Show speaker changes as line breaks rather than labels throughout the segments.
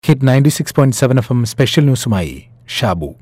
hit ninety six point seven F M special ന്യൂസുമായി ഷാബു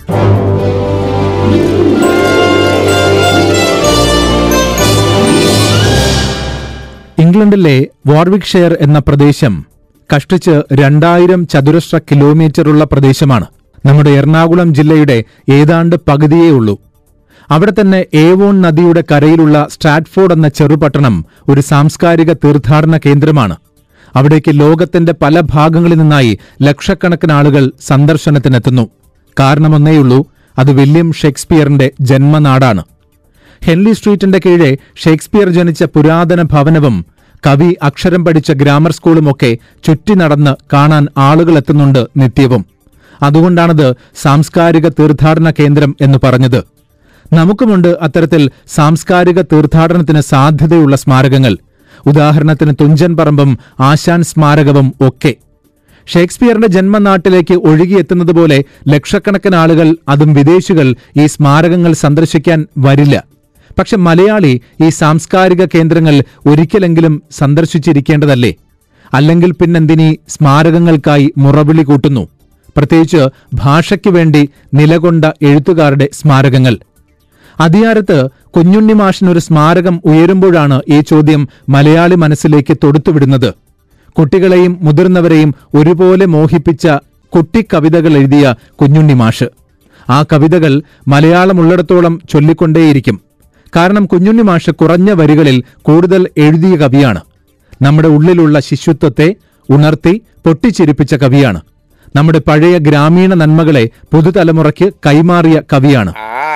ഇംഗ്ലണ്ടിലെ Warwickshire എന്ന പ്രദേശം കഷ്ടിച്ച് രണ്ടായിരം ചതുരശ്ര കിലോമീറ്ററുള്ള പ്രദേശമാണ് നമ്മുടെ എറണാകുളം ജില്ലയുടെ ഏതാണ്ട് പകുതിയേ ഉള്ളൂ അവിടെ തന്നെ ഏവോൺ നദിയുടെ കരയിലുള്ള സ്ട്രാറ്റ്ഫോർഡ് എന്ന ചെറുപട്ടണം ഒരു സാംസ്കാരിക തീർത്ഥാടന കേന്ദ്രമാണ് അവിടേക്ക് ലോകത്തിന്റെ പല ഭാഗങ്ങളിൽ നിന്നായി ലക്ഷക്കണക്കിന് ആളുകൾ സന്ദർശനത്തിനെത്തുന്നു കാരണമൊന്നേയുള്ളൂ അത് വില്യം ഷേക്സ്പിയറിന്റെ ജന്മനാടാണ് ഹെൻലി സ്ട്രീറ്റിന്റെ കീഴെ ഷേക്സ്പിയർ ജനിച്ച പുരാതന ഭവനവും കവി അക്ഷരം പഠിച്ച ഗ്രാമർ സ്കൂളുമൊക്കെ ചുറ്റി നടന്ന് കാണാൻ ആളുകൾ എത്തുന്നുണ്ട് നിത്യവും അതുകൊണ്ടാണത് സാംസ്കാരിക തീർത്ഥാടന കേന്ദ്രം എന്ന് പറഞ്ഞത് നമുക്കുമുണ്ട് അത്തരത്തിൽ സാംസ്കാരിക തീർത്ഥാടനത്തിന് സാധ്യതയുള്ള സ്മാരകങ്ങൾ ഉദാഹരണത്തിന് തുഞ്ചൻ പറമ്പും ആശാൻ സ്മാരകവും ഒക്കെ ഷേക്സ്പിയറിന്റെ ജന്മനാട്ടിലേക്ക് ഒഴുകിയെത്തുന്നത് പോലെ ലക്ഷക്കണക്കിന് ആളുകൾ അതും വിദേശികൾ ഈ സ്മാരകങ്ങൾ സന്ദർശിക്കാൻ വരില്ല പക്ഷെ മലയാളി ഈ സാംസ്കാരിക കേന്ദ്രങ്ങൾ ഒരിക്കലെങ്കിലും സന്ദർശിച്ചിരിക്കേണ്ടതല്ലേ അല്ലെങ്കിൽ പിന്നെന്തിനീ സ്മാരകങ്ങൾക്കായി മുറവിളി കൂട്ടുന്നു പ്രത്യേകിച്ച് ഭാഷയ്ക്ക് വേണ്ടി നിലകൊണ്ട എഴുത്തുകാരുടെ സ്മാരകങ്ങൾ അധികാരത്ത് കുഞ്ഞുണ്ണി മാഷിനൊരു സ്മാരകം ഉയരുമ്പോഴാണ് ഈ ചോദ്യം മലയാളി മനസ്സിലേക്ക് തൊടുത്തുവിടുന്നത് കുട്ടികളെയും മുതിർന്നവരെയും ഒരുപോലെ മോഹിപ്പിച്ച കുട്ടിക്കവിതകൾ എഴുതിയ കുഞ്ഞുണ്ണി മാഷ് ആ കവിതകൾ മലയാളമുള്ളിടത്തോളം ചൊല്ലിക്കൊണ്ടേയിരിക്കും കാരണം കുഞ്ഞുണ്ണി മാഷ് കുറഞ്ഞ വരികളിൽ കൂടുതൽ എഴുതിയ കവിയാണ് നമ്മുടെ ഉള്ളിലുള്ള ശിശുത്വത്തെ ഉണർത്തി പൊട്ടിച്ചിരിപ്പിച്ച കവിയാണ് നമ്മുടെ പഴയ ഗ്രാമീണ നന്മകളെ പുതുതലമുറയ്ക്ക് കൈമാറിയ കവിയാണ്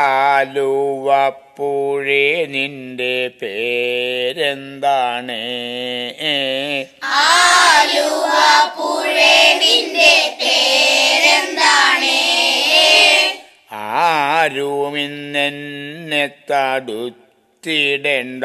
ആലുവപ്പുഴേ നിന്റെ പേരെന്താണ് ആരുമിന്നെന്നെ തടുത്തിടണ്ട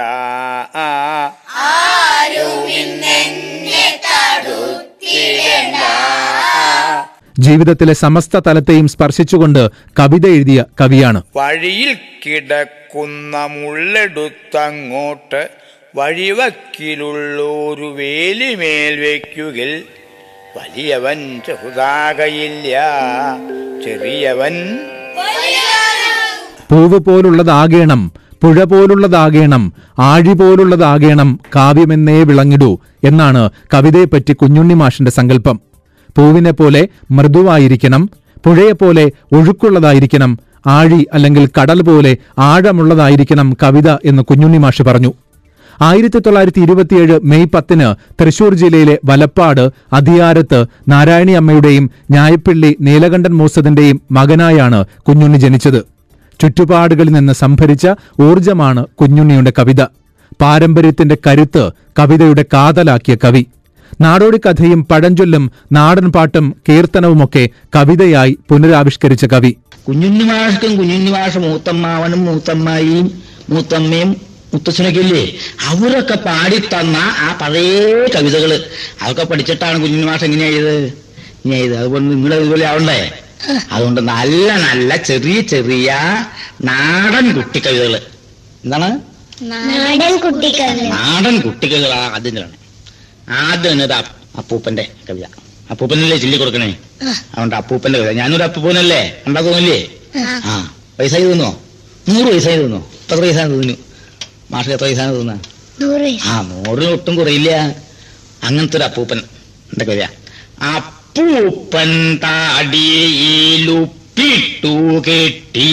ആരുമിന്നെന്നെ തടുത്തിടണ്ട
ജീവിതത്തിലെ സമസ്ത തലത്തെയും സ്പർശിച്ചുകൊണ്ട് കവിത എഴുതിയ കവിയാണ്
വഴിയിൽ കിടക്കുന്ന മുള്ളെടുത്തങ്ങോട്ട് വഴിവക്കിലുള്ളൊരു വേലിമേൽ വയ്ക്കുകിൽ വലിയവൻ ചെറുതാകയില്ല ചെറിയവൻ
പൂവ് പോലുള്ളതാകേണം പുഴ പോലുള്ളതാകേണം ആഴി പോലുള്ളതാകേണം കാവ്യമെന്നേ വിളങ്ങിടൂ എന്നാണ് കവിതയെപ്പറ്റി കുഞ്ഞുണ്ണി മാഷിന്റെ സങ്കല്പം പൂവിനെ പോലെ മൃദുവായിരിക്കണം പുഴയെപ്പോലെ ഒഴുക്കുള്ളതായിരിക്കണം ആഴി അല്ലെങ്കിൽ കടൽ പോലെ ആഴമുള്ളതായിരിക്കണം കവിത എന്ന് കുഞ്ഞുണ്ണി മാഷ് പറഞ്ഞു ആയിരത്തി തൊള്ളായിരത്തി ഇരുപത്തിയേഴ് മെയ് പത്തിന് തൃശൂർ ജില്ലയിലെ വലപ്പാട് അധിയാരത്ത് നാരായണി അമ്മയുടെയും ഞായപ്പിള്ളി നീലകണ്ഠൻ മൂസതിന്റെയും മകനായാണ് കുഞ്ഞുണ്ണി ജനിച്ചത് ചുറ്റുപാടുകളിൽ നിന്ന് സംഭരിച്ച ഊർജമാണ് കുഞ്ഞുണ്ണിയുടെ കവിത പാരമ്പര്യത്തിന്റെ കരുത്ത് കവിതയുടെ കാതലാക്കിയ കവി നാടോടി കഥയും പഴഞ്ചൊല്ലും നാടൻ പാട്ടും കീർത്തനവുമൊക്കെ കവിതയായി പുനരാവിഷ്കരിച്ച കവി
കുഞ്ഞുണ്ണി മാഷ്ക്കും കുഞ്ഞുണ്ണി മാഷ് മൂത്തമ്മാവനും മൂത്തമ്മായിയും മൂത്തമ്മയും മുത്തച്ഛനൊക്കെ ഇല്ലേ അവരൊക്കെ പാടിത്തന്ന ആ പഴയ കവിതകള് അതൊക്കെ പഠിച്ചിട്ടാണ് കുഞ്ഞുണ്ണി മാഷ് എങ്ങനെയാ ചെയ്തത് ഇങ്ങനെ ചെയ്തത് അതുകൊണ്ട് നിങ്ങൾ ഇതുപോലെ ആവണ്ടേ അതുകൊണ്ട് നല്ല നല്ല ചെറിയ ചെറിയ നാടൻ കുട്ടിക്കവിതകള് എന്താണ്
നാടൻ കുട്ടികൾ
നാടൻ കുട്ടികളാ ആദ്യം ചെല്ലണം ആദ്യം തന്നെ ഒരു അപ്പ- അപ്പൂപ്പന്റെ കവിത അപ്പൂപ്പനല്ലേ ചൊല്ലി കൊടുക്കണേ അതുകൊണ്ട് അപ്പൂപ്പന്റെ കവിത ഞാനൊരു അപ്പൂപ്പനല്ലേ കണ്ടാ തോന്നില്ലേ ആ വയസ്സായി തോന്നോ നൂറ് വയസ്സായി തോന്നോ എത്ര വയസ്സാണ് തോന്നുന്നു മാഷ് എത്ര വയസ്സാണ് തോന്നുക
നൂറ്
ആ നൂറിന് ഒട്ടും കുറയില്ല അങ്ങനത്തെ ഒരു അപ്പൂപ്പൻ എന്റെ കവിത അപ്പൂപ്പൻ താടിയിലുപ്പിട്ടു കെട്ടി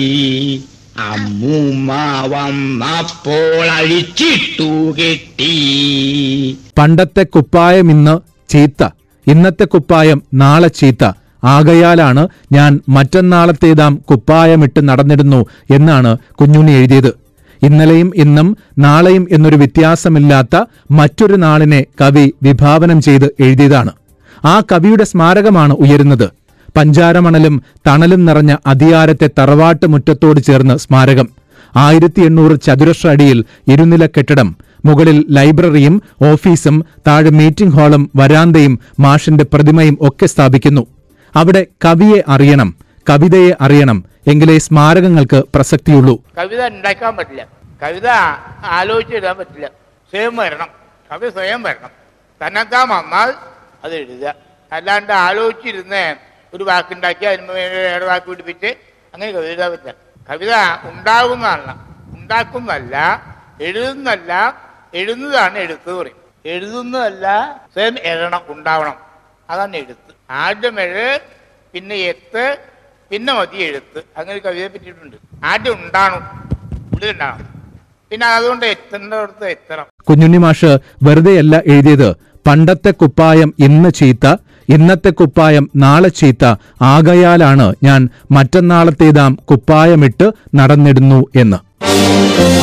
അമ്മൂമ്മ വന്നപ്പോൾ അഴിച്ചിട്ടു കെട്ടി
പണ്ടത്തെ കുപ്പായം ഇന്ന് ചീത്ത ഇന്നത്തെ കുപ്പായം നാളെ ചീത്ത ആകയാലാണ് ഞാൻ മറ്റന്നാളത്തേതാം കുപ്പായമിട്ട് നടന്നിരുന്നു എന്നാണ് കുഞ്ഞുണ്ണി എഴുതിയത് ഇന്നലെയും ഇന്നും നാളെയും എന്നൊരു വ്യത്യാസമില്ലാത്ത മറ്റൊരു നാളിനെ കവി വിഭാവനം ചെയ്ത് എഴുതിയതാണ് ആ കവിയുടെ സ്മാരകമാണ് ഉയരുന്നത് പഞ്ചാരമണലും തണലും നിറഞ്ഞ അധികാരത്തെ തറവാട്ട് മുറ്റത്തോട് ചേർന്ന് സ്മാരകം ആയിരത്തി എണ്ണൂറ് ചതുരശ്ര അടിയിൽ ഇരുനില കെട്ടിടം മുകളിൽ ലൈബ്രറിയും ഓഫീസും താഴെ മീറ്റിംഗ് ഹാളും വരാന്തയും മാഷിന്റെ പ്രതിമയും ഒക്കെ സ്ഥാപിക്കുന്നു അവിടെ കവിയെ അറിയണം കവിതയെ അറിയണം എങ്കിലേ സ്മാരകങ്ങൾക്ക് പ്രസക്തിയുള്ളൂ
കവിത ഉണ്ടാക്കാൻ പറ്റില്ല കവിത ആലോചിച്ചിടാൻ പറ്റില്ല സ്വയം വരണം കവി സ്വയം വരണം തന്നെത്താൻ വന്നാൽ അത് എഴുതുക അല്ലാണ്ട് ആലോചിച്ചിരുന്ന് ഒരു വാക്കുണ്ടാക്കി അതിന് വേറെ വാക്ക് പിടിപ്പിച്ച് അങ്ങനെ കവിത എഴുതാൻ പറ്റില്ല കവിത ഉണ്ടാകുന്നതല്ല ഉണ്ടാക്കുന്നതല്ല എഴുതുന്നതല്ല എഴുതുന്നതാണ് എഴുത്ത് പറയും എഴുതുന്നതല്ല സ്വയം എഴണം ഉണ്ടാവണം അതാണ് എഴുത്ത് ആദ്യം എഴ് പിന്നെ എത്ത് പിന്നെ മതി എഴുത്ത് അങ്ങനെ ഒരു കവിതയെ പറ്റിയിട്ടുണ്ട് ആദ്യം ഉണ്ടാവണം ഉള്ളിലുണ്ടാവണം പിന്നെ അതുകൊണ്ട് എത്തേണ്ടടുത്ത് എത്തണം
കുഞ്ഞുണ്ണി മാഷ് വെറുതെയല്ല എഴുതിയത് പണ്ടത്തെ കുപ്പായം ഇന്ന് ചീത്ത ഇന്നത്തെ കുപ്പായം നാളെ ചീത്ത ആകയാലാണ് ഞാൻ മറ്റന്നാളത്തേതാം കുപ്പായമിട്ട് നടന്നിടുന്നു എന്ന്